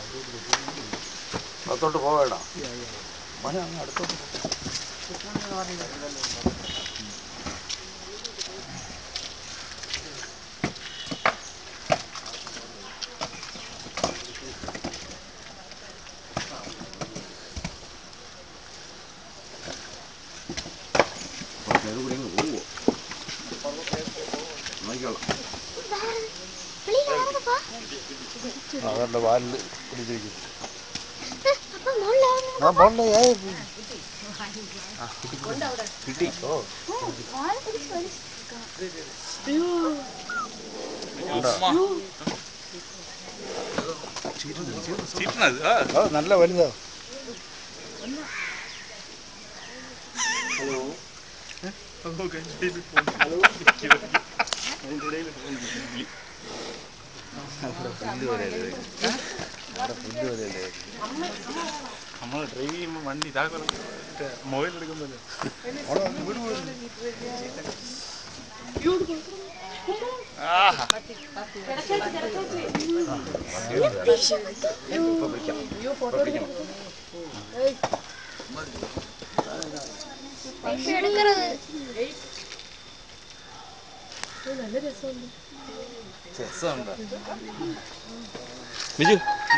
അകത്തോട്ട് പോവേണ്ട മോനെ അങ്ങ് അടുത്തോട്ട് പോ. കുറച്ചേരം കൂടി അങ്ങ് പോവോ നോക്കിക്കോളാം അവരുടെ വാലിൽ പിടിച്ചിരിക്കും അപ്പൊ മുകളിലാവുന്നു. ആ പോണ്ടേ ഏയ് കിട്ടി ഓ വാല് പിടിച്ച് വലിച്ച്. ഓ നല്ല വലുതാ നമ്മൾ ഡ്രൈവ് ചെയ്യുമ്പോൾ വണ്ടി ഇതാക്കണം മൊബൈൽ എടുക്കുമ്പോൾ പക്ഷെ എടുക്കരുത്. രസമുണ്ടോ ബിജു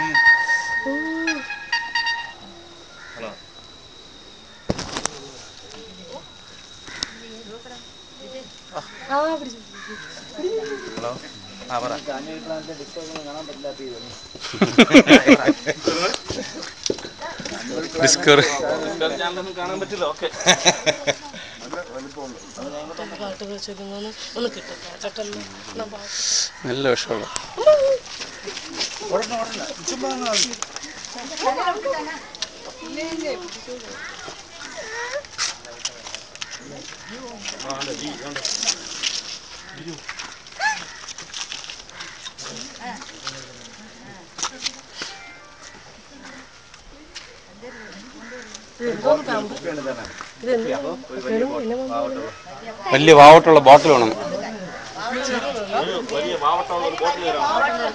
ഹലോ ആ പറ ഡിസ്കവറി ഞാനൊന്നും കാണാൻ പറ്റില്ല ഓക്കെ നല്ല വിഷമുള്ള വലിയ വാവട്ടുള്ള ബോട്ടിൽ വേണം വലിയ പാവട്ടമുള്ള ഒരു ബോട്ടിൽ തരാം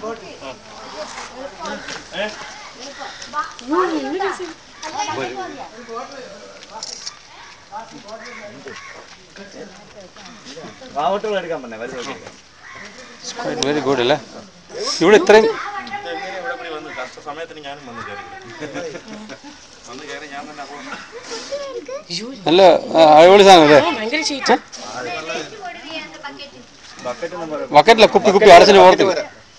പാവട്ടുള്ള എടുക്കാൻ പറഞ്ഞേ വലുത് വെരി ഗുഡ് അല്ലേ ഇവിടെ ഇത്രയും ഇങ്ങനെ ഇവിടെ കൂടി വന്ന് കഷ്ട സമയത്തിന് ഞാനും വന്ന് കയറി വന്ന് കയറി ഞാൻ തന്നെ അപ്പോൾ നല്ല ആ, അടിപൊളി സാധനം അല്ലേ ബക്കറ്റ് നമ്പർ ബക്കറ്റില്ല കുപ്പി കുപ്പി അടച്ചിട്ട് ഓർത്തില്ല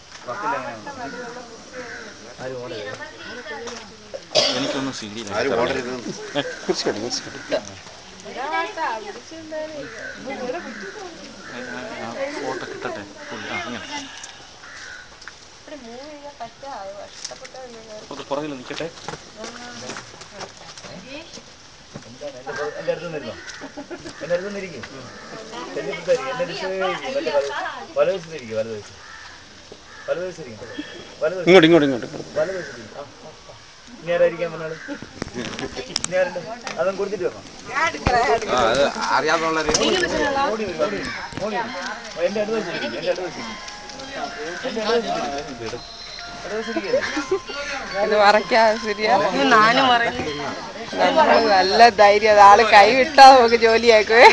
എനിക്കൊന്നും സീരിയല്ല തീർച്ചയായിട്ടും തീർച്ചയായിട്ടും ഫോട്ടോ കിട്ടട്ടെ ഫുൾ ആ ഇങ്ങനെ അത് പുറകിൽ നിൽക്കട്ടെ ഇങ്ങോട്ട് ഇങ്ങോട്ട് ഇങ്ങോട്ട് അതും കൊടുത്തിട്ട് വെക്കാം അത് അറിയാതുള്ളൊരു എന്റെ അടുത്ത് വെച്ചിരിക്കും എന്റെ അടുത്ത് വെച്ചിരിക്കും ഇത് മറക്കാ ശരിയാ നാനും നല്ല ധൈര്യം ആള് കൈ വിട്ടാ നമുക്ക് ജോലിയാക്കുവേ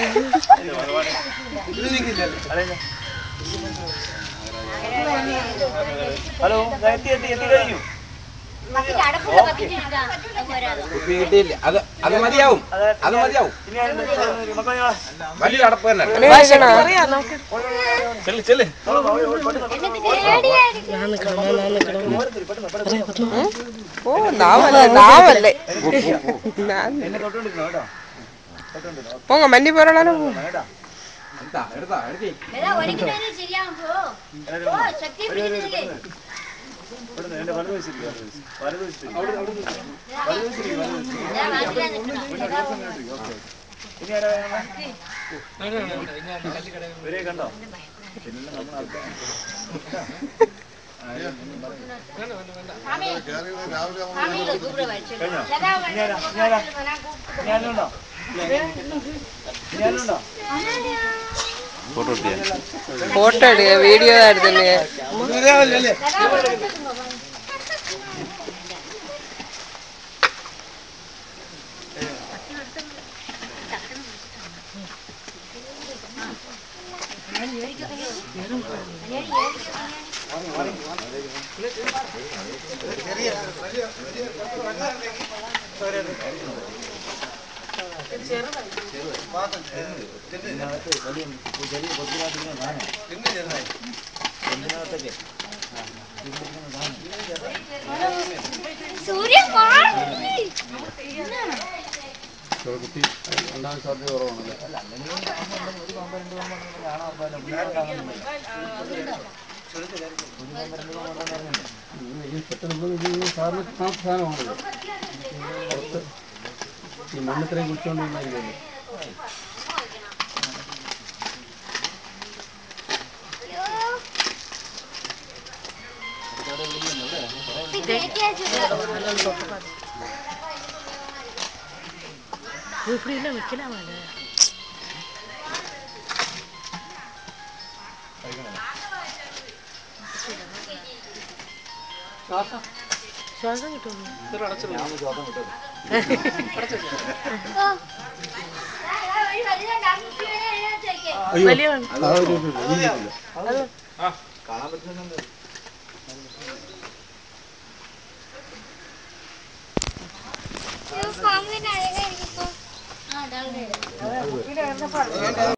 ഹലോ എത്തി എത്തി എത്തി കഴിഞ്ഞു ബക്കറ്റ് അടപ്പുള്ള ബക്കറ്റ് ഇതാ. അത് പോരാതെ. കുപ്പി കിട്ടിയില്ല അത് അത് മതിയാവും അത് മതിയാവും ഇനി ആരുണ്ട്? മക്കളെ വലിയ അടപ്പ് തന്നെ ചെല്ല് ചെല്ല് ഓ നാവല്ലേ നാവല്ലേ എന്നെ തൊട്ടുകൊണ്ടിരിക്കണം കേട്ടോ പോങ്ങ മഞ്ഞി പോരാളാനോ എടുത്താ എടുത്താ എടുത്തി ഏതാ ഒരുങ്ങിനാലും ശരിയാവും പോ. ഓ, ശക്തി പിടിക്കുന്നില്ലേ? ഇവിടുന്ന് എന്റെ വലത് വശത്തിരിക്കും വലത് വശത്തിരിക്കും വലത് വശത്തിരിക്കും വലത് വശത്തിരിക്കും വലത് വശത്തിരിക്കും ഞാൻ മാറ്റിയാ നിൽക്കണം. ഏതാ പോകുന്നത്? ഇനി ആരാ ഇവരെ കണ്ടോ പിന്നെ നമ്മൾ ആൾക്കാർ മാമി, മാമിയുടെ കൂടെ വലിച്ചു. കഴിഞ്ഞോ? ഏതാ ഇനി ആരാ ഇനി ആരാ വേണ്ടത്? ഇനി ആരുണ്ടോ ഇനി ആരുണ്ടോ ഫോട്ടോ എടുത്തിയാ ഫോട്ടോ എടുക്ക വീഡിയോ എടുത്തില്ലേ ഏതാ വേണ്ടത്? സൂര്യ കാണുന്നില്ലേ? കുട്ടി ഉണ്ടാകാൻ സാധ്യത കുറവാണല്ലേ ഈ പെട്ടെന്ന് ഇവിടെ സാറിന് കാണാത്ത സാധനമാണല്ലോ പുറത്ത് ഈ മണ്ണിത്രയും കുടിച്ചോണ്ടിരിക്കുന്നതായിരിക്കുമല്ലോ ഇത് കയറ്റി വെച്ചിട്ട് ഓ. ദാ, ദാ, വഴി വലുതുണ്ട്. ആ കുപ്പി വേണേ അതിനകത്ത് വെക്ക്. ആ ഒരു ഇതില്ല, ഈ ഇതില്ല. ഇത് പാമ്പിന്റെ അഴകായിരിക്കും ഇപ്പൊ. ആ, ഡാൾഡയുടെ.